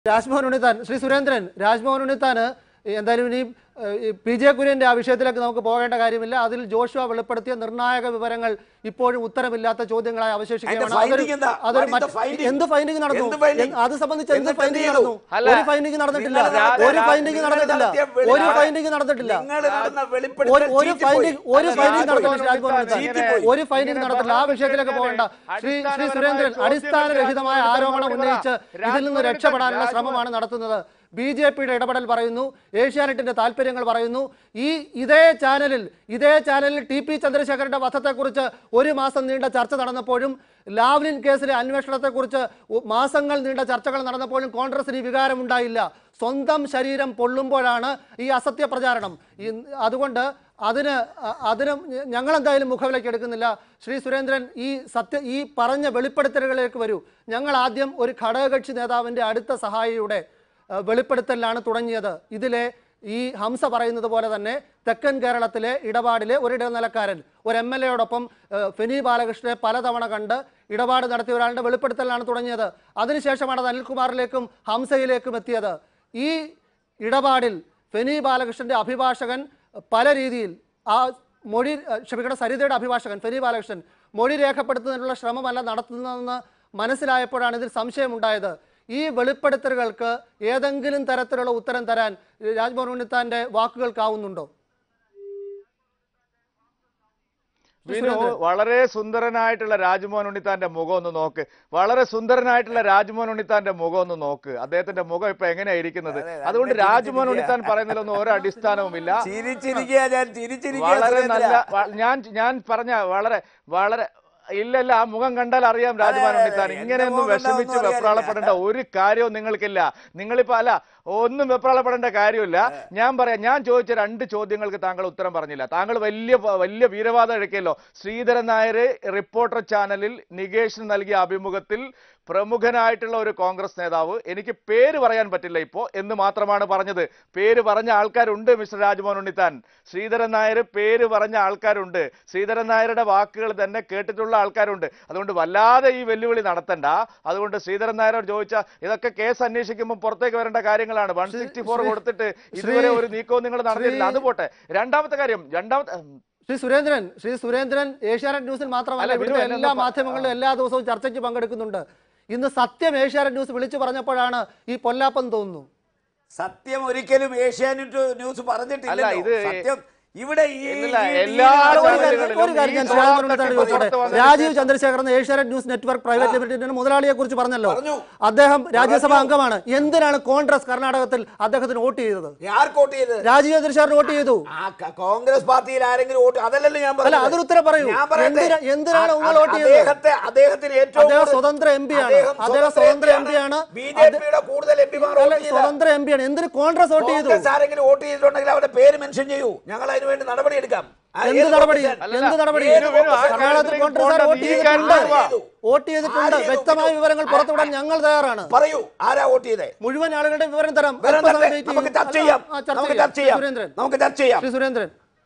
രാജ്മോഹൻ ഉണ്ണിത്താൻ ശ്രീ സുരേന്ദ്രൻ രാജ്മോഹൻ ഉണ്ണിത്താന് എന്തായാലും ഇനി ഏഹ്, ഈ പി ജെ കുര്യന്റെ ആ വിഷയത്തിലേക്ക് നമുക്ക് പോകേണ്ട കാര്യമില്ല അതിൽ ജോഷുവ വെളിപ്പെടുത്തിയ നിർണായക വിവരങ്ങൾ ഇപ്പോഴും ഉത്തരമില്ലാത്ത ചോദ്യങ്ങളായി അവശേഷിക്കുകയാണ് അതിന്റെ finding അതൊരു- എന്താ? അതൊരു What is the മറ്റ് finding? എന്ത് ഫൈൻഡിങ് നടന്നു എന്ത് finding? എന്ത് അത് സംബന്ധിച്ച് എന്ത് എന്നിട്ട് ഫൈൻഡിങ് എന്ത് നടന്നു ചെയ്തു? അല്ല, ഒരു ഫൈൻഡിങ് നടന്നിട്ടില്ല നിങ്ങൾ നടത്തിയ- ഒരു ഫൈൻഡിങ് നിങ്ങൾ നടന്നിട്ടില്ല നടത്തിയ ഒരു വെളിപ്പെടുത്തൽ- ഫൈൻഡിങ് നടന്നിട്ടില്ല നിങ്ങൾ നടന്ന ഒരു വെളിപ്പെടുത്തൽ ഒരു ചീറ്റിപ്പോയി. ഫൈൻഡിങ് ഒരു അല്ല, ഫൈൻഡിങ് രാജ്മോഹൻ നടന്നിട്ടില്ല രാജ്മോഹൻ ഉണ്ണിത്താൻ ഉണ്ണിത്താൻ. ചീറ്റിപ്പോയി. ഒരു ഫൈൻഡിങ് ഇങ്ങനെ നടന്നിട്ടില്ല ആ വിഷയത്തിലേക്ക് പോകണ്ട ശ്രീ ശ്രീ സുരേന്ദ്രൻ അടിസ്ഥാനരഹിതമായ ആരോപണം ഉന്നയിച്ച് ഇതിൽ നിന്ന് രക്ഷപ്പെടാനുള്ള ശ്രമമാണ് നടത്തുന്നത് ബി ജെ പിയുടെ ഇടപെടൽ പറയുന്നു ഏഷ്യാനെറ്റിന്റെ താല്പര്യങ്ങൾ പറയുന്നു ഈ ഇതേ ചാനലിൽ ഇതേ ചാനലിൽ ടി പി ചന്ദ്രശേഖരന്റെ വധത്തെക്കുറിച്ച് ഒരു മാസം നീണ്ട ചർച്ച നടന്നപ്പോഴും ലാവ്ലിൻ കേസിലെ അന്വേഷണത്തെക്കുറിച്ച് ഉ- മാസങ്ങൾ നീണ്ട ചർച്ചകൾ നടന്നപ്പോഴും കോൺഗ്രസിന് ഈ വികാരമുണ്ടായില്ല സ്വന്തം ശരീരം പൊള്ളുമ്പോഴാണ് ഈ അസത്യ പ്രചാരണം ഈ- അതുകൊണ്ട് അതിന് അ- അതിന് ഞങ്ങൾ എന്തായാലും മുഖവിലേക്ക് എടുക്കുന്നില്ല ശ്രീ സുരേന്ദ്രൻ ഈ സത്യ ഈ പറഞ്ഞ വെളിപ്പെടുത്തലുകളിലേക്ക് വരൂ ഞങ്ങൾ ആദ്യം ഒരു ഘടകകക്ഷി നേതാവിൻ്റെ അടുത്ത സഹായിയുടെ അഹ്, വെളിപ്പെടുത്തലിലാണ് തുടങ്ങിയത് ഇതിലെ ഈ ഹംസ പറയുന്നത് പോലെ തന്നെ തെക്കൻ കേരളത്തിലെ ഇടപാടിലെ ഒരു ഇടനിലക്കാരൻ ഒരു എം എൽ എയോടൊപ്പം ഫെനി ബാലകൃഷ്ണനെ പലതവണ കണ്ട് ഇടപാട് നടത്തിയ ഒരാളുടെ വെളിപ്പെടുത്തലാണ് തുടങ്ങിയത് അതിനുശേഷമാണ് അത് അനിൽകുമാറിലേക്കും ഹംസയിലേക്കും എത്തിയത് ഈ ഇടപാടിൽ ഫെനി ബാലകൃഷ്ണന്റെ അഭിഭാഷകൻ പല രീതിയിൽ ആ മൊഴി അഹ് ക്ഷമിക്കണം സരിതയുടെ അഭിഭാഷകൻ ഫെനി ബാലകൃഷ്ണൻ മൊഴി രേഖപ്പെടുത്തുന്നതിനുള്ള ശ്രമമല്ല നടത്തുന്നതെന്ന് മനസ്സിലായപ്പോഴാണ് ഇതിൽ സംശയമുണ്ടായത് ഈ വെളിപ്പെടുത്തലുകൾക്ക് ഏതെങ്കിലും തരത്തിലുള്ള ഉത്തരം തരാൻ രാജ്മോഹൻ ഉണ്ണിത്താന്റെ വാക്കുകൾക്കാവുന്നുണ്ടോ വിനു വളരെ സുന്ദരനായിട്ടുള്ള രാജ്മോഹൻ ഉണ്ണിത്താന്റെ മുഖം ഒന്ന് നോക്ക് വളരെ സുന്ദരനായിട്ടുള്ള രാജ്മോഹൻ ഉണ്ണിത്താന്റെ മുഖം ഒന്ന് നോക്ക് അദ്ദേഹത്തിന്റെ മുഖം ഇപ്പൊ എങ്ങനെയാ ഇരിക്കുന്നത് അതുകൊണ്ട് രാജ്മോഹൻ ഉണ്ണിത്താൻ പറയുന്നതിലൊന്നും ഒരു അടിസ്ഥാനവുമില്ല ചിരിച്ചിരിക്കുക ഞാൻ ചിരിച്ചിരിക്കുക വളരെ സുരേന്ദ്ര. നല്ല വ- ഞാൻ ഞാൻ പറഞ്ഞ വളരെ വളരെ ഇല്ലല്ല ആ മുഖം കണ്ടാൽ അറിയാം രാജ്മാൻ അതെ, ഉണ്ണിത്താൻ എന്റെ ഇങ്ങനെയൊന്നും മുഖം വിഷമിച്ച് കണ്ടാ ഒന്നും വെപ്രാളപ്പെടേണ്ട ഒരു കാര്യവും നിങ്ങൾക്കില്ല നിങ്ങളിപ്പോ അല്ല ഒന്നും വെപ്രാളപ്പെടേണ്ട കാര്യമില്ല ഞാൻ പറയാം ഞാൻ ചോദിച്ച രണ്ട് ചോദ്യങ്ങൾക്ക് താങ്കൾ ഉത്തരം പറഞ്ഞില്ല താങ്കൾ വലിയ വലിയ വീരവാദം ഇഴക്കിയല്ലോ ശ്രീധരൻ നായർ റിപ്പോർട്ടർ ചാനലിൽ നികേഷിന് നൽകിയ അഭിമുഖത്തിൽ പ്രമുഖനായിട്ടുള്ള ഒരു കോൺഗ്രസ് നേതാവ് എനിക്ക് പേര് പറയാൻ പറ്റില്ല ഇപ്പോ എന്ന് മാത്രമാണ് പറഞ്ഞത് പേര് പറഞ്ഞ ആൾക്കാരുണ്ട് മിസ്റ്റർ രാജ്മോഹൻ ഉണ്ണിത്താൻ ശ്രീധരൻ നായർ പേര് പറഞ്ഞ ആൾക്കാരുണ്ട് ശ്രീധരൻ നായരുടെ വാക്കുകൾ തന്നെ കേട്ടിട്ടുള്ള ആൾക്കാരുണ്ട് അതുകൊണ്ട് വല്ലാതെ ഈ വെല്ലുവിളി നടത്തണ്ട അതുകൊണ്ട് ശ്രീധരൻ നായരോട് ചോദിച്ചാൽ ഇതൊക്കെ കേസ് അന്വേഷിക്കുമ്പോൾ പുറത്തേക്ക് വരേണ്ട കാര്യങ്ങളാണ് വൺ സിക്സ്റ്റി ഫോർ ശ്രീ- കൊടുത്തിട്ട് ഇതുവരെ ഒരു നീക്കവും നിങ്ങൾ നടത്തിയിട്ടില്ല ശ്രീ- അത് പോട്ടെ രണ്ടാമത്തെ കാര്യം രണ്ടാമത്തെ ശ്രീ സുരേന്ദ്രൻ ശ്രീ സുരേന്ദ്രൻ ഏഷ്യാനെറ്റ് ന്യൂസിൽ മാത്രമല്ല അല്ല, ഇവിടുത്തെ വിനു, എന്നെ എല്ലാ ഒന്ന് പ- മാധ്യമങ്ങളിലും എല്ലാ ദിവസവും ചർച്ചയ്ക്ക് പങ്കെടുക്കുന്നുണ്ട് ഇന്ന് സത്യം ഏഷ്യാനെറ്റ് ന്യൂസ് വിളിച്ചു പറഞ്ഞപ്പോഴാണ് ഈ പൊല്ലാപ്പം തോന്നുന്നു സത്യം ഒരിക്കലും ഏഷ്യാനെറ്റ് ന്യൂസ് പറഞ്ഞിട്ടില്ല അല്ല, ഇത് സത്യം ഇവിടെ ഈ ഇല്ലില്ല, ഈ എല്ലാ ഡീൽ ഒരു നടന്നത് കാര്യം- ചാനലുകളിലും ഒരു കാര്യം ഞാൻ ഈ ശ്രീരാമൻ സോളാർ ഉണ്ണിത്താനോട് തട്ടിപ്പ് ചോദിച്ചോട്ടെ പുറത്ത് വന്നതിന് Rajeev Chandrasekhar Asianet news network private ലിമിറ്റഡിന്റെ മുതലാളിയെ കുറിച്ച് പറഞ്ഞല്ലോ പറഞ്ഞു. അദ്ദേഹം രാജ്യസഭാ പറഞ്ഞു. അംഗമാണ് എന്തിനാണ് കോൺഗ്രസ് കർണാടകത്തിൽ അദ്ദേഹത്തിന് വോട്ട് ചെയ്തത് ആർക്ക് വോട്ട് ചെയ്ത് രാജീവ് ചന്ദ്രശേഖരൻ വോട്ട് ചെയ്തു ആ ക- കോൺഗ്രസ് പാർട്ടിയിൽ ആരെങ്കിലും വോട്ട് അതല്ലല്ലോ ഞാൻ അല്ല പറഞ്ഞത്. അതൊരു ഉത്തരം പറയൂ ഞാൻ പറയട്ടെ. എന്തിനാ- എന്തിനാണ് ആ- നിങ്ങൾ ആ- വോട്ട് ചെയ്തത് അദ്ദേഹത്തെ അദ്ദേഹത്തിന് ഏറ്റവും അദ്ദേഹം കൂടുതൽ- സ്വതന്ത്ര MP ആണ്. അദ്ദേഹം അദ്ദേഹം സ്വതന്ത്ര MP ആണ്. ബി ജെ പിയുടെ കൂടുതൽ എം പിമാർ അല്ല, വോട്ട് ചെയ്ത സ്വതന്ത്ര എം പിയാണ് എന്തിന് കോൺഗ്രസ് വോട്ട് ചെയ്തു കോൺഗ്രസ് ആരെങ്കിലും വോട്ട് ചെയ്തിട്ടുണ്ടെങ്കിൽ അവരുടെ പേര് മെൻഷൻ ചെയ്യൂ ഞങ്ങൾ അതിന് വേണ്ടി നടപടി എടുക്കാം ആ, എന്ത് ഏത് നടപടി കോൺഗ്രസ്? അല്ലല്ല, എന്ത് നടപടി ഏത് വിനു, വിനു, ആ കോൺഗ്രസ്? കർണാടകത്തിൽ കാര്യത്തിലേക്ക് കോൺഗ്രസ് പോകണ്ട, വോട്ട് നീ ചെയ്തിട്ടുണ്ട് കണ്ടു വാ. വോട്ട് ചെയ്തിട്ടുണ്ട് ആര് വ്യക്തമായ ചെയ്തു? വിവരങ്ങൾ പുറത്തുവിടാൻ ഞങ്ങൾ തയ്യാറാണ് പറയൂ ആരാ വോട്ട് ചെയ്തേ മുഴുവൻ ആളുകളുടെ വിവരം തരാം വരാൻ അല്പസമയം തരട്ടെ. wait ചെയ്യൂ. നമുക്ക് ചർച്ച അല്ല, ചെയ്യാം ആ, ചർച്ച നമുക്ക് ചെയ്യാം. ചർച്ച ചെയ്യാം സുരേന്ദ്രൻ നമുക്ക് ചർച്ച ചെയ്യാം ശ്രീ സുരേന്ദ്രൻ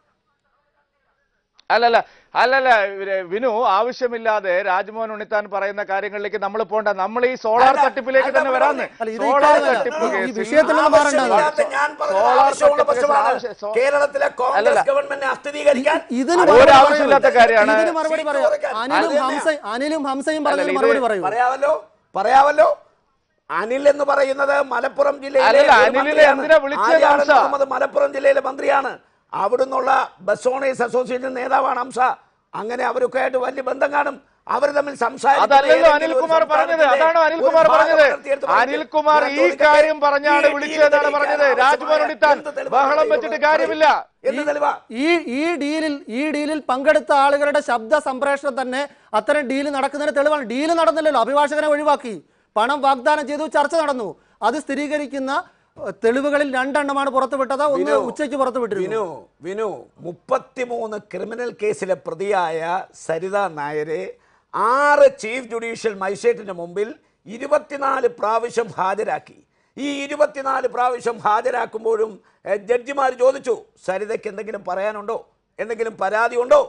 അല്ലല്ല അല്ലല്ല ഇവര് വിനു ആവശ്യമില്ലാതെ രാജ്മോഹൻ ഉണ്ണിത്താൻ പറയുന്ന കാര്യങ്ങളിലേക്ക് നമ്മൾ പോണ്ട നമ്മൾ ഈ സോളാർ അല്ല, തട്ടിപ്പിലേക്ക് അല്ല, തന്നെ വരാന്ന് അല്ല, ഇത് ഈ സോളാർ കാര്യമല്ല. തട്ടിപ്പ് ഈ കേസിൽ വിഷയത്തിൽ നിന്ന് മാറണ്ട. ആവശ്യമില്ലാത്ത ഞാൻ പറഞ്ഞത് സോളാർ ആവശ്യമുള്ള തട്ടിപ്പ് കേസിൽ പ്രശ്നമാണ് ആവശ്യ- സോ- കേരളത്തിലെ അല്ലല്ല. കോൺഗ്രസ് ഗവൺമെന്റിനെ അസ്ഥിരീകരിക്കാൻ ഇതിന് അത് ഒരു മറുപടി ആവശ്യമില്ലാത്ത പറയൂ. കാര്യമാണ്. ഇതിന് മറുപടി സീറ്റ് പറയാം കുറയ്ക്കാൻ. അനിലും അത് തന്നെയാ. ഹംസ അനിലും ഹംസയും അല്ലല്ല, പറഞ്ഞതിന് ഇത് മറുപടി പറയൂ പറയാമല്ലോ പറയാമല്ലോ അനിൽ എന്ന് പറയുന്നത് മലപ്പുറം ജില്ലയിലെ അല്ലല്ല, ഒരു അനിലിനെ മന്ത്രിയാണ്. എന്തിനാ വിളിച്ചത് ആര്യാടൻ ഹംസ? മുഹമ്മദ് മലപ്പുറം ജില്ലയിലെ മന്ത്രിയാണ് അവിടുന്നുള്ള ബസ് ഓണേഴ്സ് അസോസിയേഷൻ നേതാവാണ് ഹംസ അങ്ങനെ അവരൊക്കെ ആയിട്ട് വലിയ ബന്ധം കാണും അവർ തമ്മിൽ സംസാരിക്കുന്ന അതല്ലല്ലോ ഏതെങ്കിലും ഒരു അനിൽകുമാർ പറഞ്ഞത് സംസ്ഥാനത്തിന്റെ അതാണ് അനിൽകുമാർ ഒരു ഭാഗം പറഞ്ഞത് വളർത്തിയെടുത്ത് പറഞ്ഞ് അനിൽകുമാർ ഞാൻ ഈ ചോദിക്കട്ടെ, കാര്യം പറഞ്ഞാണ് ഈ വിളിച്ചതെന്നാണ് ഡീൽ പറഞ്ഞത് തെളിയിക്കാൻ രാജ്മോഹൻ ഉണ്ണിത്താൻ എന്ത് തെളിവാണ് ബഹളം ഇതിലുള്ളത്? വെച്ചിട്ട് കാര്യമില്ല എന്ത് തെളിവാ ഈ ഈ ഡീലിൽ ഈ ഡീലിൽ പങ്കെടുത്ത ആളുകളുടെ ശബ്ദ സംപ്രേഷണം തന്നെ അത്തരം ഡീൽ നടക്കുന്നതിന് തെളിവാണ് ഡീൽ നടന്നില്ലല്ലോ അഭിഭാഷകനെ ഒഴിവാക്കി പണം വാഗ്ദാനം ചെയ്തു ചർച്ച നടന്നു അത് സ്ഥിരീകരിക്കുന്ന ഏഹ്, തെളിവുകളിൽ രണ്ടെണ്ണമാണ് പുറത്തുവിട്ടത് ഒന്ന് വിനു, ഉച്ചയ്ക്ക് പുറത്തുവിട്ടിരുന്നു വിനു വിനു മുപ്പത്തിമൂന്ന് ക്രിമിനൽ കേസിലെ പ്രതിയായ സരിത നായരെ ആറ് ചീഫ് ജുഡീഷ്യൽ മജിസ്ട്രേറ്റിന് മുമ്പിൽ ഇരുപത്തിനാല് പ്രാവശ്യം ഹാജരാക്കി ഈ ഇരുപത്തിനാല് പ്രാവശ്യം ഹാജരാക്കുമ്പോഴും ജഡ്ജിമാർ ചോദിച്ചു സരിതയ്ക്ക് എന്തെങ്കിലും പറയാനുണ്ടോ എന്തെങ്കിലും പരാതി ഉണ്ടോ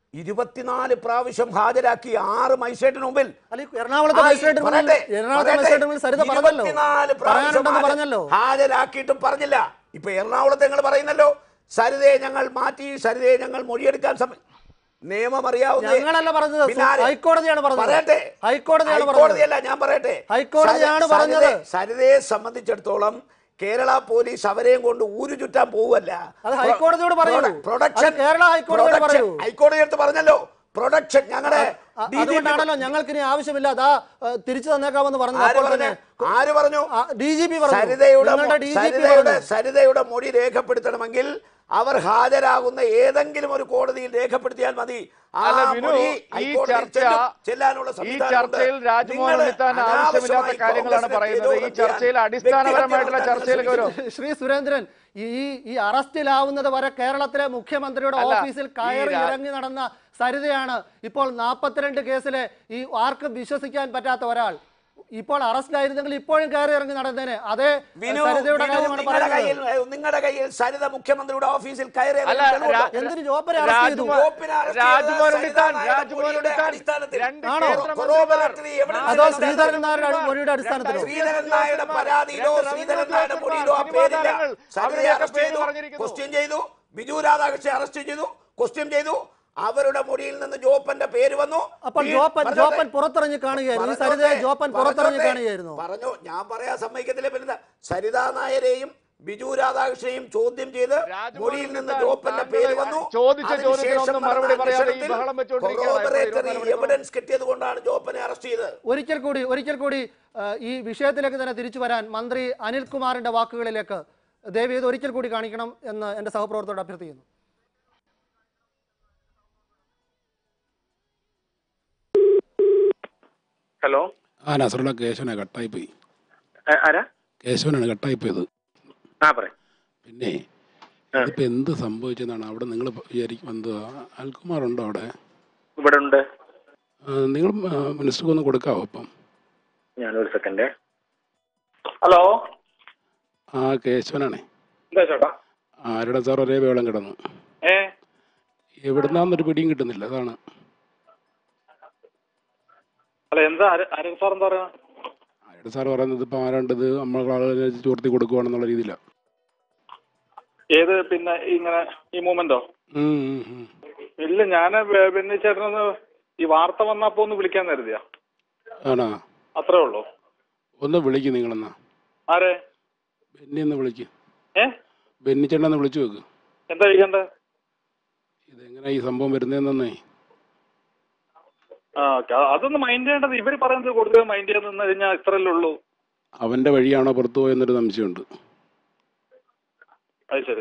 ഇരുപത്തിനാല് പ്രാവശ്യം ഹാജരാക്കി ആറ് മജിസ്ട്രേറ്റിന് മുമ്പിൽ അല്ല, ഈ എറണാകുളത്തെ ആ, ഈ മജിസ്ട്രേറ്റ് മുന്നിൽ- പറയട്ടെ, എറണാകുളത്തെ പറയട്ടെ. മജിസ്ട്രേറ്റ് മുന്നിൽ സരിത പറഞ്ഞല്ലോ ഇരുപത്തിനാല് പ്രാവശ്യം പറയാനുണ്ടെന്ന് ഹാജ- പറഞ്ഞല്ലോ ഹാജരാക്കിയിട്ടും പറഞ്ഞില്ല ഇപ്പൊ എറണാകുളത്ത് നിങ്ങൾ പറയുന്നല്ലോ സരിതയെ ഞങ്ങൾ മാറ്റി സരിതയെ ഞങ്ങൾ മൊഴിയെടുക്കാൻ സമയം നിയമം അറിയാവുന്ന ഞങ്ങളല്ല പറഞ്ഞത് പിന്നെ ആര്? ഹൈക്കോടതിയാണ് പറഞ്ഞത് പറയട്ടെ ഹൈക്കോടതിയാണ് പറഞ്ഞത് ഹൈക്കോടതിയല്ല ഞാൻ പറയട്ടെ ഹൈക്കോടതിയാണ് സരി- പറഞ്ഞത്. സരിതയെ- സരിതയെ സംബന്ധിച്ചിടത്തോളം കേരള പോലീസ് അവരെയും കൊണ്ട് ഊരു ചുറ്റാൻ പോവല്ല അത് ഹൈക്കോടതിയോട് പറയൂ. പ്രൊഡക്ഷൻ അത് കേരള ഹൈക്കോടതിയോട് പറയൂ. ഹൈക്കോടതി എടുത്ത് പറഞ്ഞല്ലോ പ്രൊഡക്ഷൻ ഞങ്ങളുടെ അ- അതുകൊണ്ടാണല്ലോ ഞങ്ങൾക്ക് ഇനി ആവശ്യമില്ല അതാ ഏഹ്, തിരിച്ചു തന്നേക്കാമെന്ന് പറഞ്ഞു ആര് അപ്പോൾ പറഞ്ഞു തന്നെ ആര് പറഞ്ഞു ഡി ജി പി പറഞ്ഞു സരിതയുടെ നിങ്ങളുടെ ഡി ജി പി സരിതയുടെ പറഞ്ഞു സരിതയുടെ മൊഴി രേഖപ്പെടുത്തണമെങ്കിൽ അവർ ഹാജരാകുന്ന ഏതെങ്കിലും ഒരു കോടതിയിൽ രേഖപ്പെടുത്തിയാൽ മതി ആ അല്ല, വിനു, മൊഴി ഈ ഹൈക്കോടതിയിൽ ചർച്ച- ചെല്ലും. ചെല്ലാനുള്ള ഈ സംവിധാനമുണ്ട്. ചർച്ചയിൽ രാജ്മോഹൻ നിങ്ങള് ഉണ്ണിത്താൻ ആവശ്യമില്ലാത്ത അനാവശ്യമായി കാര്യങ്ങളാണ് കോൺഗ്രസിനെ പറയുന്നത് ഈ തിരോധനം ചർച്ചയിൽ ചെയ്യാൻ അടിസ്ഥാനപരമായിട്ടുള്ള വ്യക്തിഹത്യ ചർച്ചയിലേക്ക് വരും നടത്താൻ ശ്രീ സുരേന്ദ്രൻ ഈ ഈ- ഈ അറസ്റ്റിലാവുന്നത് വരെ കേരളത്തിലെ മുഖ്യമന്ത്രിയുടെ അല്ല, ഓഫീസിൽ ഈ കയറി രാ- ഇറങ്ങി നടന്ന സരിതയാണ് ഇപ്പോൾ നാൽപ്പത്തിരണ്ട് കേസിലെ ഈ ആർക്കും വിശ്വസിക്കാൻ പറ്റാത്ത ഒരാൾ ഇപ്പോൾ അറസ്റ്റിലായിരുന്നെങ്കിൽ ഇപ്പോഴും കയറി ഇറങ്ങി നടന്നേനെ അതേ വിനു, സരിതയുടെ വിനു, കാര്യമാണ് നിങ്ങളുടെ കയ്യിൽ പറയുന്നത് നിങ്ങളുടെ കയ്യിൽ സരിത മുഖ്യമന്ത്രിയുടെ ഓഫീസിൽ കയറി അല്ല, രാ- എന്തിന് ജോപ്പനെ അറസ്റ്റ് ചെയ്തു രാജ്മോഹൻ ഗോപിനെ അറസ്റ്റ് രാജ്മോഹൻ ചെയ്തത് ഉണ്ണിത്താൻ സരിതാ രാജ്മോഹൻ നായരുടെ ഉണ്ണിത്താൻ അടിസ്ഥാനത്തിൽ. രണ്ട് ആണോ? കേന്ദ്രമന്ത്രിമാർ, കൊറോബറേറ്ററി എവിടെയാണ് അതോ രണ്ട് ശ്രീധരൻ നായരുടെ മൊഴിയുടെ അടിസ്ഥാനത്തിലോ ശ്രീധരൻ നായരുടെ പരാതിയിലോ രണ്ട് ശ്രീധരൻ നായരുടെ സിനിമാ മൊഴിയിലോ ആ താരങ്ങൾ, പേരില്ല അവരുടെയൊക്കെ സരിതയെ അറസ്റ്റ് പേര് ചെയ്തു പറഞ്ഞിരിക്കുന്നു. ക്വസ്റ്റ്യൻ ചെയ്തു ബിജു രാധാകൃഷ്ണനെ അറസ്റ്റ് ചെയ്തു ക്വസ്റ്റ്യൻ ചെയ്തു അവരുടെ മൊഴിയിൽ നിന്ന് ജോപ്പന്റെ പേര് വന്നു അപ്പോൾ ഈ- ജോപ്പൻ പറഞ്ഞോട്ടെ. ജോപ്പൻ പുറത്തിറങ്ങി കാണുകയായിരുന്നു ഈ പറഞ്ഞോട്ടെ, സരിതയെ ജോപ്പൻ പുറത്തിറങ്ങി പറഞ്ഞോട്ടെ. കാണുകയായിരുന്നു പറഞ്ഞു ഞാൻ പറയാൻ സമ്മതിക്കത്തില്ല പിന്നെ സരിതാ നായരെയും ബിജു രാധാകൃഷ്ണനെയും ചോദ്യം ചെയ്ത് രാജ്മോഹൻ മൊഴിയിൽ നിന്ന് ഉണ്ണിത്താൻ ജോപ്പന്റെ താങ്കൾ പേര് വന്നു ചോദിച്ച അതിനുശേഷം ചോദ്യത്തിനൊന്നും നടന്ന മറുപടി പറയാതെ ഈ അന്വേഷണത്തിൽ ബഹളം വെച്ചുകൊണ്ടിരിക്കുകയാണ്. corroboratory ഇപ്പോൾ ഇരുപത്തിനാല് മണിക്കൂർ. എവിഡൻസ് കിട്ടിയത് കൊണ്ടാണ് ജോപ്പനെ അറസ്റ്റ് ചെയ്തത് ഒരിക്കൽ കൂടി ഒരിക്കൽ കൂടി ആ, ഈ വിഷയത്തിലേക്ക് തന്നെ തിരിച്ചു വരാൻ മന്ത്രി അനിൽകുമാറിന്റെ വാക്കുകളിലേക്ക് ദയവ് ചെയ്ത് ഒരിക്കൽ കൂടി കാണിക്കണം എന്ന് എൻ്റെ സഹപ്രവർത്തകരോട് അഭ്യർത്ഥിക്കുന്നു ഹലോ ആ നസറുള്ള കേശവനാ കട്ടായി പോയി ആ- ആരാ കേശവനാണ് കട്ടായി പോയത് ആ പറയും പിന്നെ ഇതിപ്പോ എന്ത് സംഭവിച്ചെന്നാണ് അവിടെ നിങ്ങൾ വിചാരിക്കും എന്ത് അൽകുമാർ ഉണ്ടോ അവിടെ ഇവിടെ ഉണ്ട് ആ, നിങ്ങൾ മിനിസ്റ്റർക്ക് ഒന്ന് കൊടുക്കാവോ അപ്പം ഞാനൊരു സെക്കൻഡ് ഹലോ ആ കേശവനാണേ എന്താ ചേട്ടാ ആരുടെ സാർ ഒരേ വേളം കിടന്നു ഏ എവിടുന്നാന്നൊരു പിടിയും കിട്ടുന്നില്ല അതാണ് അല്ല എന്താ അരുൺ സാർ എന്താ പറയാ ആരുടെ സാർ പറയുന്നത് ഇപ്പം ആരാണ്ടത് നമ്മളെ ആളുകളെ ചോർത്തി കൊടുക്കുവാണെന്നുള്ള രീതിയിലാണ് ഏത് പിന്നെ ഇങ്ങനെ ഈ മൂമെന്റോ ഉം, ഉം, ഉം. ഇല്ല ഞാൻ പിന്നെ ചേട്ടനൊന്ന് ഈ വാർത്ത വന്നപ്പോ ഒന്ന് വിളിക്കാൻ കരുതിയാ ആണോ അത്രേ ഉള്ളൂ ഒന്ന് വിളിക്ക് നിങ്ങളെന്നാ ആരെ ബെന്നി ഒന്ന് വിളിക്ക് ഏ ബെന്നിച്ചേട്ടൻ ഒന്ന് വിളിച്ചു വെക്ക് എന്താ ചെയ്യണ്ടേ ഇതെങ്ങനെ ഈ സംഭവം വരുന്നതെന്നേ ആ ഓക്കെ അതൊന്ന് മൈൻഡ് ചെയ്യേണ്ടത് ഇവര് പറയുന്നത് കൂടുതൽ മൈൻഡ് ചെയ്യാൻ നിന്ന് കഴിഞ്ഞാൽ ഇത്രയല്ലേ ഉള്ളൂ അവന്റെ വഴിയാണോ പുറത്തു പോയെന്നൊരു സംശയമുണ്ട് അത് ശരി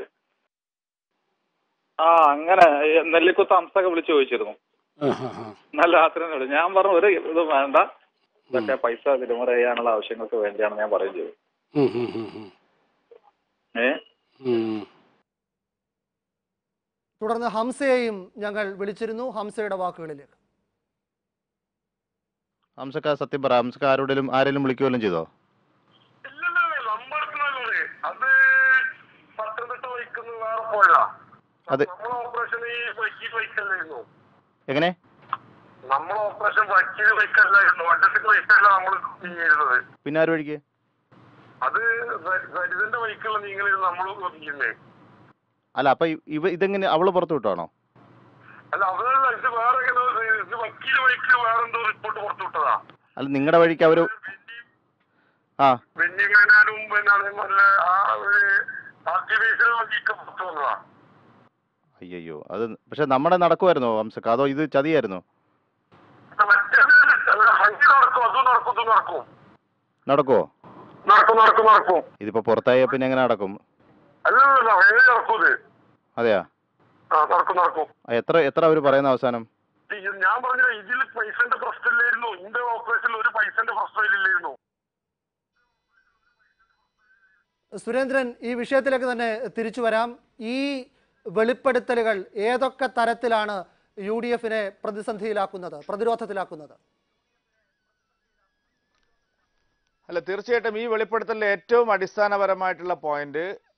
ആ അങ്ങനെ ഈ നെല്ലിക്കുത്ത് അംസൊക്കെ വിളിച്ചു ചോദിച്ചിരുന്നു ആ ഹാ ഹാ നല്ല രാത്രി തന്നെ വിളിച്ചു. ഞാൻ പറഞ്ഞു ഒരു ഇത് വേണ്ട ഇതൊക്കെ പൈസ തിരുമുറ ചെയ്യാനുള്ള ആവശ്യങ്ങൾക്ക് വേണ്ടിയാണ് ഞാൻ പറയുകയും ചെയ്തു ഉം, ഉം, ഉം, ഉം. ഏ ഉം. തുടർന്ന് ഹംസയെയും ഞങ്ങൾ വിളിച്ചിരുന്നു ഹംസയുടെ വാക്കുകളിലേക്ക് ഹംസക്ക സത്യം പറ ഹംസക്ക ആരോടെങ്കിലും ആരെങ്കിലും വിളിക്കുകയും ചെയ്തോ ഇല്ലല്ലേ നമ്പെടുക്കണല്ലേ അത് പത്തനംതിട്ട വഹിക്കുന്ന വേറെ പോയതാ അത് നമ്മളെ ഓപ്പറേഷൻ ഈ വൈക്കീട്ട് വഹിക്കല്ലായിരുന്നു എങ്ങനെ നമ്മളെ ഓപ്പറേഷൻ വക്കീല് വഹിക്കല്ലായിരുന്നു വട്ടത്തിൽ വഹിക്കല്ല നമ്മൾ നീങ്ങിയിരുന്നത് പിന്നെ ആര് വഴിക്ക് അത് സ- സരിതന്റെ വഹിക്കുള്ള നീങ്ങലായിരുന്നു നമ്മൾ നീങ്ങുന്നത് അല്ല അപ്പൊ ഇ- ഇവ ഇതെങ്ങനെ അവള് പുറത്തു വിട്ടാണോ അല്ല അതല്ല ഇത് വേറെ എങ്ങനെ ഇത് വക്കീല് വഹിക്ക് വേറെ എന്തോ റിപ്പോർട്ട് പുറത്തു വിട്ടതാ അല്ല നിങ്ങളുടെ വഴിക്ക് അവര് ആ ബെന്നിമേനാനും പിന്നെ അതേപോലെ ആ ഒരു പാർട്ടി ബേസിൽ വക്കീക്ക് പുറത്തു വന്നതാ അയ്യോ അത് പക്ഷെ നമ്മുടെ നടക്കുമായിരുന്നോ ഹംസക്ക അതോ ഇത് ചതിയായിരുന്നോ മറ്റേത് ഹങ്കി നടക്കും അതും നടക്കും ഇതും നടക്കും നടക്കുവോ നടക്കും നടക്കും നടക്കും ഇതിപ്പോ പുറത്തായ പിന്നെ എങ്ങനെ നടക്കും അല്ലല്ല വേറെ നടക്കും ഇത് അതെയാ ആ നടക്കും നടക്കും ആ, എത്ര എത്ര അവര് പറയുന്ന അവസാനം ഈ ഞാൻ പറഞ്ഞില്ല ഇതിൽ പൈസന്റെ പ്രശ്നമില്ലായിരുന്നു ഇന്റെ ഓപ്പറേഷനിൽ ഒരു പൈസന്റെ പ്രശ്നമില്ലായിരുന്നു സുരേന്ദ്രൻ ഈ വിഷയത്തിലേക്ക് തന്നെ തിരിച്ചു വരാം ഈ വെളിപ്പെടുത്തലുകൾ ഏതൊക്കെ തരത്തിലാണ് യു ഡി എഫിനെ പ്രതിസന്ധിയിലാക്കുന്നത് പ്രതിരോധത്തിലാക്കുന്നത് അല്ല തീർച്ചയായിട്ടും ഈ വെളിപ്പെടുത്തലിലെ ഏറ്റവും അടിസ്ഥാനപരമായിട്ടുള്ള പോയിന്റ്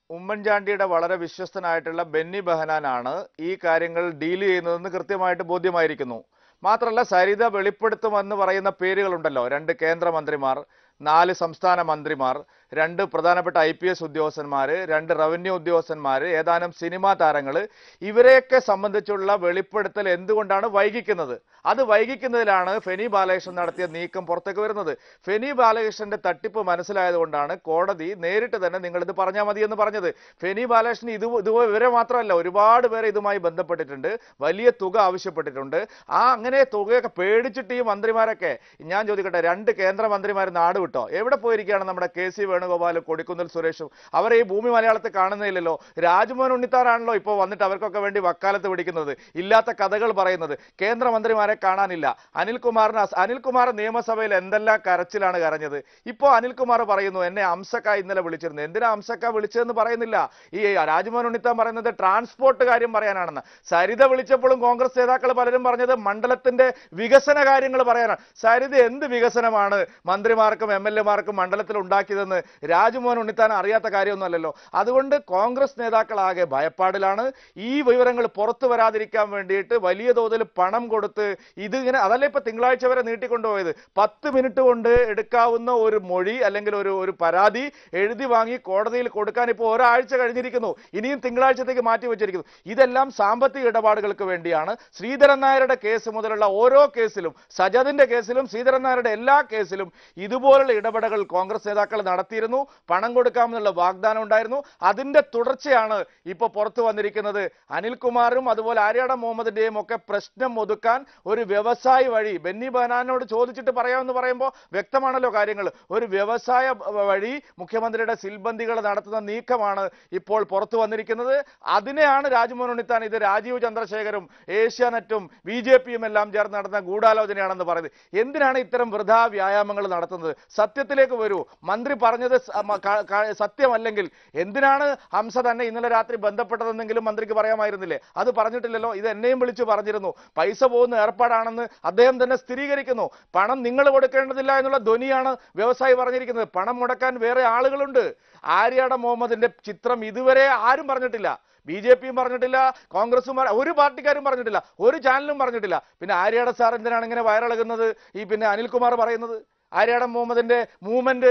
ഉമ്മൻചാണ്ടിയുടെ വളരെ വിശ്വസ്തനായിട്ടുള്ള ബെന്നി ബെഹനാനാണ് ഈ കാര്യങ്ങൾ ഡീൽ ചെയ്യുന്നതെന്ന് കൃത്യമായിട്ട് ബോധ്യമായിരിക്കുന്നു മാത്രമല്ല സരിത വെളിപ്പെടുത്തുമെന്ന് പറയുന്ന പേരുകളുണ്ടല്ലോ രണ്ട് കേന്ദ്രമന്ത്രിമാർ നാല് സംസ്ഥാന മന്ത്രിമാർ രണ്ട് പ്രധാനപ്പെട്ട ഐ പി എസ് ഉദ്യോഗസ്ഥന്മാർ രണ്ട് റവന്യൂ ഉദ്യോഗസ്ഥന്മാർ ഏതാനും സിനിമാ താരങ്ങൾ ഇവരെയൊക്കെ സംബന്ധിച്ചുള്ള വെളിപ്പെടുത്തൽ എന്തുകൊണ്ടാണ് വൈകിക്കുന്നത് അത് വൈകിക്കുന്നതിലാണ് ഫെനി ബാലകൃഷ്ണൻ നടത്തിയ നീക്കം പുറത്തേക്ക് വരുന്നത് ഫെനി ബാലകൃഷ്ണന്റെ തട്ടിപ്പ് മനസ്സിലായതുകൊണ്ടാണ് കോടതി നേരിട്ട് തന്നെ നിങ്ങൾ ഇത് പറഞ്ഞാൽ മതി എന്ന് പറഞ്ഞത് ഫെനി ബാലകൃഷ്ണൻ ഇത് ഇതുപോലെ ഇവരെ മാത്രമല്ല ഒരുപാട് പേരെ ഇതുമായി ബന്ധപ്പെട്ടിട്ടുണ്ട് വലിയ തുക ആവശ്യപ്പെട്ടിട്ടുണ്ട് ആ അങ്ങനെ തുകയൊക്കെ പേടിച്ചിട്ട് ഈ മന്ത്രിമാരൊക്കെ ഞാൻ ചോദിക്കട്ടെ രണ്ട് കേന്ദ്രമന്ത്രിമാർ നാട് വിട്ടോ എവിടെ പോയിരിക്കുകയാണ് നമ്മുടെ കെ സി വേണുഗോപാലും കൊടിക്കുന്നിൽ സുരേഷും അവരെ ഈ ഭൂമി മലയാളത്തിൽ കാണുന്നില്ലല്ലോ രാജ്മോഹൻ ഉണ്ണിത്താറാണല്ലോ ഇപ്പോൾ വന്നിട്ട് അവർക്കൊക്കെ വേണ്ടി വക്കാലത്ത് പിടിക്കുന്നത് ഇല്ലാത്ത കഥകൾ പറയുന്നത് കേന്ദ്രമന്ത്രിമാരെ കാണാനില്ല അനിൽകുമാറിന് അസ്- അനിൽകുമാർ നിയമസഭയിൽ എന്തെല്ലാം കരച്ചിലാണ് കരഞ്ഞത് ഇപ്പോൾ അനിൽകുമാർ പറയുന്നു എന്നെ അംസക്ക ഇന്നലെ വിളിച്ചിരുന്നു എന്തിനാ അംസക്ക വിളിച്ചതെന്ന് പറയുന്നില്ല ഈ രാജ്മോഹൻ ഉണ്ണിത്താൻ പറയുന്നത് ട്രാൻസ്പോർട്ട് കാര്യം പറയാനാണെന്ന് സരിത വിളിച്ചപ്പോഴും കോൺഗ്രസ് നേതാക്കൾ പലരും പറഞ്ഞത് മണ്ഡലത്തിന്റെ വികസന കാര്യങ്ങൾ പറയാനാണ് സരിത എന്ത് വികസനമാണ് മന്ത്രിമാർക്കും എം എൽ എമാർക്കും മണ്ഡലത്തിൽ ഉണ്ടാക്കിയതെന്ന് രാജ്മോഹൻ ഉണ്ണിത്താൻ അറിയാത്ത കാര്യമൊന്നുമല്ലല്ലോ അതുകൊണ്ട് കോൺഗ്രസ് നേതാക്കളാകെ ഭയപ്പാടിലാണ് ഈ വിവരങ്ങൾ പുറത്തു വരാതിരിക്കാൻ വേണ്ടിയിട്ട് വലിയ തോതിൽ പണം കൊടുത്ത് ഇതിങ്ങനെ അതല്ല ഇപ്പൊ തിങ്കളാഴ്ച വരെ നീട്ടിക്കൊണ്ടുപോയത് പത്ത് മിനിറ്റ് കൊണ്ട് എടുക്കാവുന്ന ഒരു മൊഴി അല്ലെങ്കിൽ ഒരു ഒരു പരാതി എഴുതി വാങ്ങി കോടതിയിൽ കൊടുക്കാൻ ഇപ്പോൾ ഒരാഴ്ച കഴിഞ്ഞിരിക്കുന്നു ഇനിയും തിങ്കളാഴ്ചത്തേക്ക് മാറ്റി വെച്ചിരിക്കുന്നു ഇതെല്ലാം സാമ്പത്തിക ഇടപാടുകൾക്ക് വേണ്ടിയാണ് ശ്രീധരൻ നായരുടെ കേസ് മുതലുള്ള ഓരോ കേസിലും സജദിന്റെ കേസിലും ശ്രീധരൻ നായരുടെ എല്ലാ കേസിലും ഇതുപോലുള്ള ഇടപെടലുകൾ കോൺഗ്രസ് നേതാക്കൾ നടത്തിയിരുന്നു പണം കൊടുക്കാമെന്നുള്ള വാഗ്ദാനം ഉണ്ടായിരുന്നു അതിന്റെ തുടർച്ചയാണ് ഇപ്പോൾ പുറത്തു വന്നിരിക്കുന്നത് അനിൽകുമാറും അതുപോലെ ആര്യാട മുഹമ്മദിന്റെയും ഒക്കെ പ്രശ്നം ഒതുക്കാൻ ഒരു വ്യവസായി വഴി ബെന്നി ബനാനോട് ചോദിച്ചിട്ട് പറയാമെന്ന് പറയുമ്പോൾ വ്യക്തമാണല്ലോ കാര്യങ്ങൾ ഒരു വ്യവസായ വ- വഴി മുഖ്യമന്ത്രിയുടെ സിൽബന്ദികൾ നടത്തുന്ന നീക്കമാണ് ഇപ്പോൾ പുറത്തു വന്നിരിക്കുന്നത് അതിനെയാണ് രാജ്മോഹൻ ഉണ്ണിത്താൻ ഇത് രാജീവ് ചന്ദ്രശേഖരും ഏഷ്യാനെറ്റും ബി ജെ പിയും എല്ലാം ചേർന്ന് നടന്ന ഗൂഢാലോചനയാണെന്ന് പറയുന്നത് എന്തിനാണ് ഇത്തരം വൃഥാ വ്യായാമങ്ങൾ നടത്തുന്നത് സത്യത്തിലേക്ക് വരൂ മന്ത്രി പറഞ്ഞത് സ- മ- ക- ക- സത്യമല്ലെങ്കിൽ എന്തിനാണ് ഹംസ തന്നെ ഇന്നലെ രാത്രി ബന്ധപ്പെട്ടതെന്നെങ്കിലും മന്ത്രിക്ക് പറയാമായിരുന്നില്ലേ അത് പറഞ്ഞിട്ടില്ലല്ലോ ഇത് എന്നെയും വിളിച്ചു പറഞ്ഞിരുന്നു പൈസ പോകുന്ന ഏർപ്പാടാണെന്ന് അദ്ദേഹം തന്നെ സ്ഥിരീകരിക്കുന്നു പണം നിങ്ങൾ കൊടുക്കേണ്ടതില്ല എന്നുള്ള ധ്വനിയാണ് വ്യവസായി പറഞ്ഞിരിക്കുന്നത് പണം മുടക്കാൻ വേറെ ആളുകളുണ്ട് ആര്യാട മുഹമ്മദിന്റെ ചിത്രം ഇതുവരെ ആരും പറഞ്ഞിട്ടില്ല ബി ജെ പിയും പറഞ്ഞിട്ടില്ല കോൺഗ്രസും പറ- ഒരു പാർട്ടിക്കാരും പറഞ്ഞിട്ടില്ല ഒരു ചാനലും പറഞ്ഞിട്ടില്ല പിന്നെ ആര്യാട സാർ എന്തിനാണ് ഇങ്ങനെ വൈറളകുന്നത് ഈ പിന്നെ അനിൽകുമാർ പറയുന്നത് ആര്യാട മുഹമ്മദിന്റെ മൂവ്മെന്റ്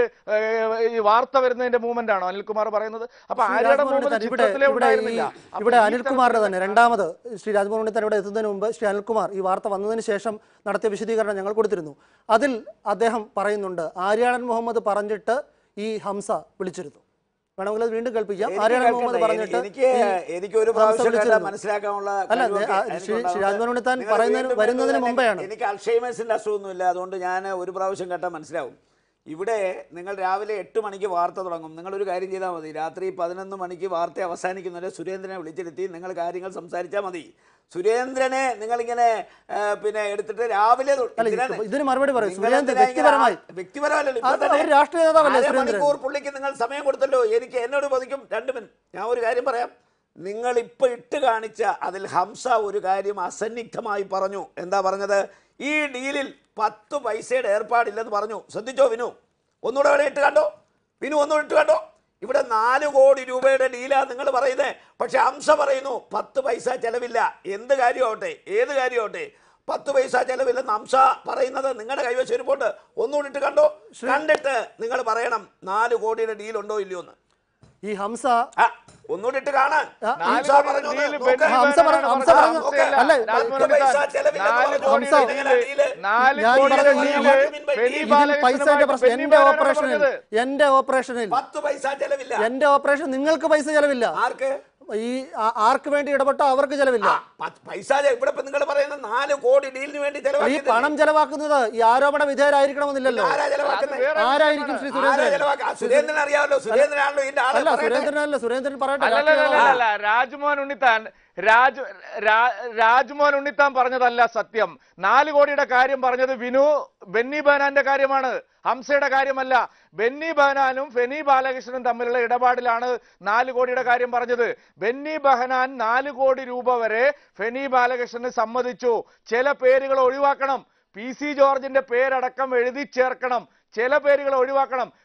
ഈ വാർത്ത വരുന്നതിന്റെ മൂവ്മെന്റ് ആണോ അനിൽകുമാർ പറയുന്നത് അപ്പൊ ശ്രീ ആര്യാട രാജ്മോഹൻ മുഹമ്മദ് ഉണ്ണിത്താൻ ഇവിടെ ചിത്രത്തിലേ ഇവിടെ ഈ ഉണ്ടായിരുന്നില്ല അപ്പൊ ഇവിടെ ഈ അനിൽകുമാറിന്റെ തരത്തിലുള്ള തന്നെ രണ്ടാമത് ശ്രീ രാജ്മോഹൻ ഉണ്ണിത്താൻ ഇവിടെ എത്തുന്നതിന് മുമ്പ് ശ്രീ അനിൽകുമാർ ഈ വാർത്ത വന്നതിന് ശേഷം നടത്തിയ വിശദീകരണം ഞങ്ങൾ കൊടുത്തിരുന്നു അതിൽ അദ്ദേഹം പറയുന്നുണ്ട് ആര്യാടൻ മുഹമ്മദ് പറഞ്ഞിട്ട് ഈ ഹംസ വിളിച്ചിരുന്നു വേണമെങ്കിൽ അത് വീണ്ടും കേൾപ്പിക്കാം എനിക്ക് ആര്യാടൻ മുഹമ്മദ് കേൾക്കണ്ട. പറഞ്ഞിട്ട് എനിക്ക് ഈ എനിക്ക് ഒരു ഹംസ പ്രാവശ്യം കേട്ടാൽ വിളിച്ചിരുന്നു. മനസ്സിലാക്കാനുള്ള അല്ല, കഴിവൊക്കെ ആ, എനിക്കുണ്ട്. ശ്രീ- ശ്രീ അതുകൊണ്ട് രാജ്മോഹൻ ഉണ്ണിത്താൻ നിങ്ങൾ പറയുന്നതിന് വീണ്ടും വരുന്നതിന് വീണ്ടും മുമ്പെയാണ്. എനിക്ക് അൾഷൈമേഴ്സിന്റെ അസുഖമൊന്നുമില്ല അതുകൊണ്ട് ഞാൻ ഒരു പ്രാവശ്യം കേട്ടാൽ മനസ്സിലാവും ഇവിടെ നിങ്ങൾ രാവിലെ എട്ട് മണിക്ക് വാർത്ത തുടങ്ങും നിങ്ങൾ ഒരു കാര്യം ചെയ്താൽ മതി രാത്രി പതിനൊന്ന് മണിക്ക് വാർത്ത അവസാനിക്കുന്നവരെ സുരേന്ദ്രനെ വിളിച്ചിരുത്തി നിങ്ങൾ കാര്യങ്ങൾ സംസാരിച്ചാൽ മതി സുരേന്ദ്രനെ നിങ്ങളിങ്ങനെ ആ, പിന്നെ എടുത്തിട്ട് രാവിലെ തൊ- അല്ല, ഇത് എന്തിനാണ്? ഇതിന് മറുപടി പറയൂ. നിങ്ങൾ സുരേന്ദ്രൻ എന്തിനാ ഇങ്ങനെ വ്യക്തിപരമായി- ആ- വ്യക്തിപരമല്ലല്ലോ ഇപ്പൊ അത് തന്നെ ഒരു രാഷ്ട്രീയ നേതാവല്ലേ അര സുരേന്ദ്രൻ? മണിക്കൂർ പുള്ളിക്ക് നിങ്ങൾ സമയം കൊടുത്തല്ലോ എനിക്ക് എന്നോട് പതിക്കും രണ്ട് മിനിറ്റ് ഞാൻ ഒരു കാര്യം പറയാം നിങ്ങൾ ഇപ്പൊ ഇട്ട് കാണിച്ച അതിൽ ഹംസ ഒരു കാര്യം അസന്നിഗ്ധമായി പറഞ്ഞു എന്താ പറഞ്ഞത് ഈ ഡീലിൽ പത്ത് പൈസയുടെ ഏർപ്പാടില്ലെന്ന് പറഞ്ഞു ശ്രദ്ധിച്ചോ വിനു ഒന്നുകൂടെ അവിടെ ഇട്ട് കണ്ടോ വിനു ഒന്നുകൂടെ ഇട്ട് കണ്ടോ ഇവിടെ നാല് കോടി രൂപയുടെ ഡീലാ നിങ്ങൾ പറയുന്നത് പക്ഷെ ഹംസ പറയുന്നു പത്ത് പൈസ ചെലവില്ല എന്ത് കാര്യമാവട്ടെ ഏത് കാര്യമാവട്ടെ പത്ത് പൈസ ചെലവില്ലെന്ന് ഹംസ പറയുന്നത് നിങ്ങളുടെ കൈവശം ഇരിപ്പുണ്ട് ഒന്നുകൂടി ഇട്ട് കണ്ടോ കണ്ടിട്ട് നിങ്ങൾ പറയണം നാല് കോടിയുടെ ഡീൽ ഉണ്ടോ ഇല്ലയോ എന്ന് ഈ ഹംസ ആ, ഒന്നുകൂടി ഇട്ട് കാണാൻ ആ, ഹംസ നാല് പറഞ്ഞു കോടി ഒന്ന് ഡീല് നോക്ക്. ബെന്നി ഹംസ പറഞ്ഞു- ഹംസ ബെഹനാനാണ് പറഞ്ഞു- ഹംസയല്ല. അല്ല, രാജ്മോഹൻ പത്ത് പൈസ ഉണ്ണിത്താൻ ചെലവില്ലെന്ന് നാല് പറഞ്ഞു. കോടി ഹംസ- ഡീല് ഡീല്. നാല് ഞാൻ കോടി പറഞ്ഞ ഈ- ഡീല് ഇതിൽ ബെന്നി ഇതിൽ ബാലകൃഷ്ണനുമായിട്ട് പൈസയുടെ പ്രശ്നം ബെന്നി എന്റെ ബെഹനാനാണ് ഓപ്പറേഷനിൽ പറഞ്ഞത്. എന്റെ ഓപ്പറേഷനിൽ പത്ത് പൈസ ചെലവില്ല എന്റെ ഓപ്പറേഷൻ നിങ്ങൾക്ക് പൈസ ചെലവില്ല ആർക്ക് ഈ ആ- ആർക്ക് വേണ്ടി ഇടപെട്ടോ അവർക്ക് ചെലവില്ല ആ, പത്ത് പൈസ ചെ- ഇവിടെ ഇപ്പൊ നിങ്ങൾ പറയുന്ന നാല് കോടി ഡീലിന് വേണ്ടി ഈ ചെലവാക്കിയതല്ലേ? പണം ചെലവാക്കുന്നത് ഈ ആരോപണ വിധേയരായിരിക്കണമെന്നില്ലല്ലോ ആരാ ചെലവാക്കുന്നത്? അത് വേറെ ആരായിരിക്കും ശ്രീ ആരാ സുരേന്ദ്രൻ ചെലവാക്കുക? ആ, സുരേന്ദ്രൻ അറിയാമല്ലോ സുരേന്ദ്രനാണല്ലോ ഇതിന്റെ ആളെ അല്ല പറയട്ടെ. സുരേന്ദ്രനല്ല സുരേന്ദ്രൻ പറയട്ടെ അല്ലല്ല രാഷ്ട്രീയ നേതാവ്. അല്ല രാജ്മോഹൻ ഉണ്ണിത്താൻ രാജ് രാ- രാജ്മോഹൻ ഉണ്ണിത്താൻ പറഞ്ഞതല്ല സത്യം നാല് കോടിയുടെ കാര്യം പറഞ്ഞത് വിനു ബെന്നി ബഹനാന്റെ കാര്യമാണ് ഹംസയുടെ കാര്യമല്ല ബെന്നി ബഹനാനും ഫെനി ബാലകൃഷ്ണനും തമ്മിലുള്ള ഇടപാടിലാണ് നാല് കോടിയുടെ കാര്യം പറഞ്ഞത് ബെന്നി ബഹനാൻ നാല് കോടി രൂപ വരെ ഫെനി ബാലകൃഷ്ണന് സമ്മതിച്ചു ചില പേരുകൾ ഒഴിവാക്കണം പി സി ജോർജിന്റെ പേരടക്കം എഴുതി ചേർക്കണം ചില പേരുകൾ ഒഴിവാക്കണം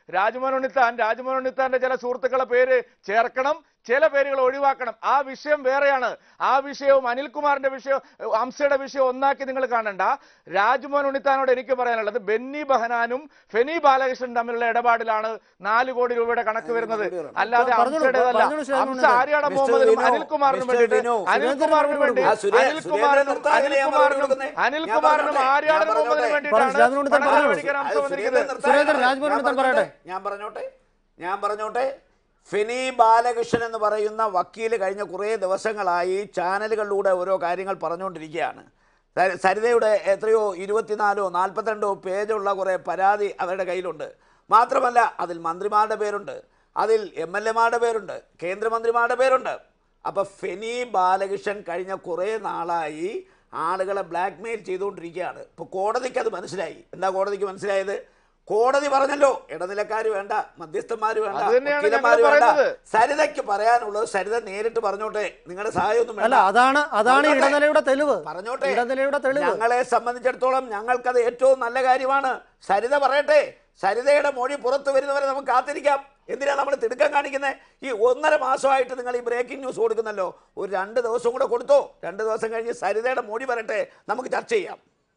രാജ്മോഹൻ ഉണ്ണിത്താൻ രാജ്മോഹൻ ഉണ്ണിത്താന്റെ ചില സുഹൃത്തുക്കളെ പേര് ചേർക്കണം ചില പേരുകൾ ഒഴിവാക്കണം ആ വിഷയം വേറെയാണ് ആ വിഷയവും അനിൽകുമാറിന്റെ വിഷയം അംസയുടെ വിഷയം ഒന്നാക്കി നിങ്ങൾ കാണണ്ട രാജ്മോഹൻ ഉണ്ണിത്താനോട് എനിക്ക് പറയാനുള്ളത് ബെന്നി ബഹനാനും ഫെനി ബാലകൃഷ്ണൻ തമ്മിലുള്ള ഇടപാടിലാണ് നാല് കോടി രൂപയുടെ കണക്ക് വരുന്നത് അല്ലാതെ പറഞ്ഞോളൂ, അംസയുടേതല്ല പറഞ്ഞോളൂ, ശ്രീ അംസ ഉണ്ണിത്താൻ. ആര്യാട മിസ്റ്റർ മുഹമ്മദിനും വിനു, അനിൽകുമാറിനും മിസ്റ്റർ വേണ്ടിയിട്ട് വിനു, അനിൽകുമാറിനും വേണ്ടി ആ, സുരേ- അനിൽകുമാറിനും സുരേന്ദ്രൻ നിർത്താൻ ഞാൻ മറുപടി അനിൽകുമാറിനും കൊടുക്കുന്നേ. ഞാൻ അനിൽകുമാറിനും പറഞ്ഞോട്ടെ, ആര്യാട ഞാൻ മുഹമ്മദിനും പറഞ്ഞോട്ടെ. വേണ്ടിയിട്ടാണ് രാജ്മോഹൻ ഉണ്ണിത്താൻ പണം പറഞ്ഞോളൂ. മേടിക്കാൻ അംസ അത് വന്നിരിക്കുന്നത് സുരേന്ദ്രൻ നിർത്താൻ സുരേന്ദ്രൻ, ഞാൻ രാജ്മോഹൻ ഉണ്ണിത്താൻ പറഞ്ഞോട്ടെ, പറയട്ടെ. ഞാൻ പറഞ്ഞോട്ടെ ഞാൻ പറഞ്ഞോട്ടെ ഫെനി ബാലകൃഷ്ണൻ എന്ന് പറയുന്ന വക്കീൽ കഴിഞ്ഞ കുറേ ദിവസങ്ങളായി ചാനലുകളിലൂടെ ഓരോ കാര്യങ്ങൾ പറഞ്ഞുകൊണ്ടിരിക്കുകയാണ് സ- സരിതയുടെ എത്രയോ ഇരുപത്തിനാലോ നാൽപ്പത്തിരണ്ടോ പേജുള്ള കുറേ പരാതി അവരുടെ കയ്യിലുണ്ട് മാത്രമല്ല അതിൽ മന്ത്രിമാരുടെ പേരുണ്ട് അതിൽ എം എൽ എമാരുടെ പേരുണ്ട് കേന്ദ്രമന്ത്രിമാരുടെ പേരുണ്ട് അപ്പോൾ ഫെനി ബാലകൃഷ്ണൻ കഴിഞ്ഞ കുറേ നാളായി ആളുകളെ ബ്ലാക്ക് മെയിൽ ചെയ്തുകൊണ്ടിരിക്കുകയാണ് ഇപ്പോൾ കോടതിക്ക് അത് മനസ്സിലായി എന്താ കോടതിക്ക് മനസ്സിലായത് കോടതി പറഞ്ഞല്ലോ ഇടനിലക്കാർ വേണ്ട മധ്യസ്ഥന്മാർ വേണ്ട അത് തന്നെയാണ് വക്കീലന്മാര് ഞങ്ങൾ വേണ്ട പറയുന്നത്. സരിതയ്ക്ക് പറയാനുള്ളത് സരിത നേരിട്ട് പറഞ്ഞോട്ടെ നിങ്ങളുടെ സഹായമൊന്നും അല്ല വേണ്ട അതാണ് അതാണ് പറഞ്ഞോട്ടെ. ഇടനിലയുടെ തെളിവ് പറഞ്ഞോട്ടെ ഇടനിലയുടെ തെളിവ് ഞങ്ങളെ സംബന്ധിച്ചിടത്തോളം ഞങ്ങൾക്കത് ഏറ്റവും നല്ല കാര്യമാണ് സരിത പറയട്ടെ സരിതയുടെ മൊഴി പുറത്തു വരുന്നവരെ നമുക്ക് കാത്തിരിക്കാം എന്തിനാ നമ്മൾ തിടുക്കം കാണിക്കുന്നത് ഈ ഒന്നര മാസമായിട്ട് നിങ്ങൾ ഈ ബ്രേക്കിംഗ് ന്യൂസ് കൊടുക്കുന്നല്ലോ ഒരു രണ്ട് ദിവസം കൂടെ കൊടുത്തോ രണ്ട് ദിവസം കഴിഞ്ഞ് സരിതയുടെ മൊഴി പറയട്ടെ നമുക്ക് ചർച്ച ചെയ്യാം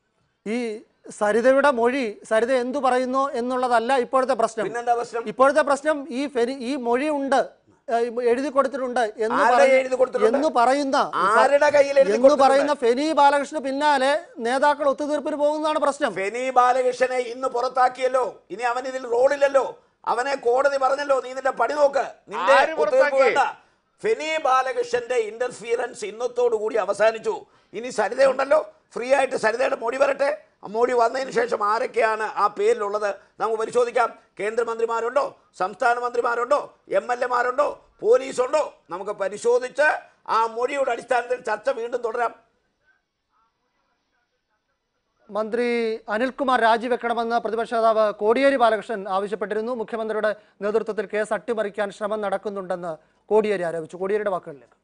ഈ സരിതയുടെ മൊഴി സരിത എന്തു പറയുന്നു എന്നുള്ളതല്ല ഇപ്പോഴത്തെ പ്രശ്നം പിന്നെന്താ പ്രശ്നം ഇപ്പോഴത്തെ പ്രശ്നം ഈ ഫെരി ഈ മൊഴി ഉണ്ട് ഏഹ് എഴുതി കൊടുത്തിട്ടുണ്ട് എന്ന് ആരുടെ പറഞ്ഞ് എഴുതി കൊടുത്തിട്ടുണ്ട്? എന്ന് പറയുന്ന ആരുടെ കയ്യിൽ എഴുതി എന്ന് കൊടുത്തിട്ടുണ്ട്? പറയുന്ന ഫെനി ബാലകൃഷ്ണന് പിന്നാലെ നേതാക്കൾ ഒത്തുതീർപ്പിന് പോകുന്നതാണ് പ്രശ്നം ഫെനി ബാലകൃഷ്ണനെ ഇന്ന് പുറത്താക്കിയല്ലോ ഇനി അവൻ ഇതിൽ റോളില്ലല്ലോ അവനെ കോടതി പറഞ്ഞല്ലോ നീ നിന്റെ പണി നോക്ക് നിന്റെ ആര് ഒത്തുതീർപ്പ് പുറത്താക്കി? വേണ്ട ഫെനി ബാലകൃഷ്ണന്റെ ഇന്റർഫിയറൻസ് ഇന്നത്തോടു കൂടി അവസാനിച്ചു ഇനി സരിത ഉണ്ടല്ലോ ഫ്രീ ആയിട്ട് സരിതയുടെ മോടി വരട്ടെ ആ മോടി വന്നതിന് ശേഷം ആരൊക്കെയാണ് ആ പേരിലുള്ളത് നമുക്ക് പരിശോധിക്കാം കേന്ദ്രമന്ത്രിമാരുണ്ടോ സംസ്ഥാന മന്ത്രിമാരുണ്ടോ എം എൽ എമാരുണ്ടോ പോലീസുണ്ടോ നമുക്ക് പരിശോധിച്ച് ആ മൊഴിയുടെ അടിസ്ഥാനത്തിൽ ചർച്ച വീണ്ടും തുടരാം മന്ത്രി അനിൽകുമാർ രാജിവെക്കണമെന്ന് പ്രതിപക്ഷ നേതാവ് കോടിയേരി ബാലകൃഷ്ണൻ ആവശ്യപ്പെട്ടിരുന്നു മുഖ്യമന്ത്രിയുടെ നേതൃത്വത്തിൽ കേസ് അട്ടിമറിക്കാൻ ശ്രമം നടക്കുന്നുണ്ടെന്ന് കോടിയേരി ആരോപിച്ചു കോടിയേരിയുടെ വാക്കുകളിലേക്ക്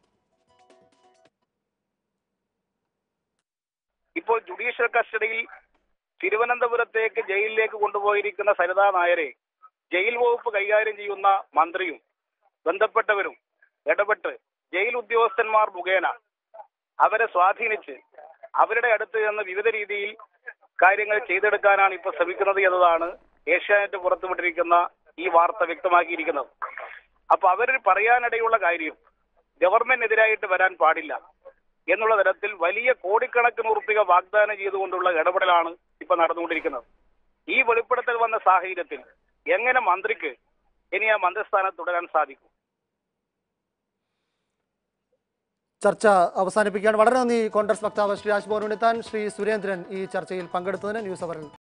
ഇപ്പോൾ ജുഡീഷ്യൽ കസ്റ്റഡിയിൽ തിരുവനന്തപുരത്തേക്ക് ജയിലിലേക്ക് കൊണ്ടുപോയിരിക്കുന്ന സരിതാ നായരെ ജയിൽ വകുപ്പ് കൈകാര്യം ചെയ്യുന്ന മന്ത്രിയും ബന്ധപ്പെട്ടവരും ഇടപെട്ട് ജയിൽ ഉദ്യോഗസ്ഥന്മാർ മുഖേന അവരെ സ്വാധീനിച്ച് അവരുടെ അടുത്ത് നിന്ന് വിവിധ രീതിയിൽ കാര്യങ്ങൾ ചെയ്തെടുക്കാനാണ് ഇപ്പോൾ ശ്രമിക്കുന്നത് എന്നതാണ് ഏഷ്യാനെറ്റ് പുറത്തുവിട്ടിരിക്കുന്ന ഈ വാർത്ത വ്യക്തമാക്കിയിരിക്കുന്നത് അപ്പൊ അവർ പറയാനിടയുള്ള കാര്യം ഗവൺമെന്റിനെതിരായിട്ട് വരാൻ പാടില്ല എന്നുള്ള തരത്തിൽ വലിയ കോടിക്കണക്കിന് ഉറുപ്പിക വാഗ്ദാനം ചെയ്തുകൊണ്ടുള്ള ഇടപെടലാണ് ഇപ്പൊ നടന്നുകൊണ്ടിരിക്കുന്നത് ഈ വെളിപ്പെടുത്തൽ വന്ന സാഹചര്യത്തിൽ എങ്ങനെ മന്ത്രിക്ക് ഇനി ആ മന്ത്രിസ്ഥാനം തുടരാൻ സാധിക്കും ചർച്ച അവസാനിപ്പിക്കുകയാണ് വളരെ നന്ദി കോൺഗ്രസ് വക്താവ് ശ്രീ രാജ്മോഹൻ ഉണ്ണിത്താൻ ശ്രീ സുരേന്ദ്രൻ ഈ ചർച്ചയിൽ പങ്കെടുത്തതിന് ന്യൂസ് അവറിൽ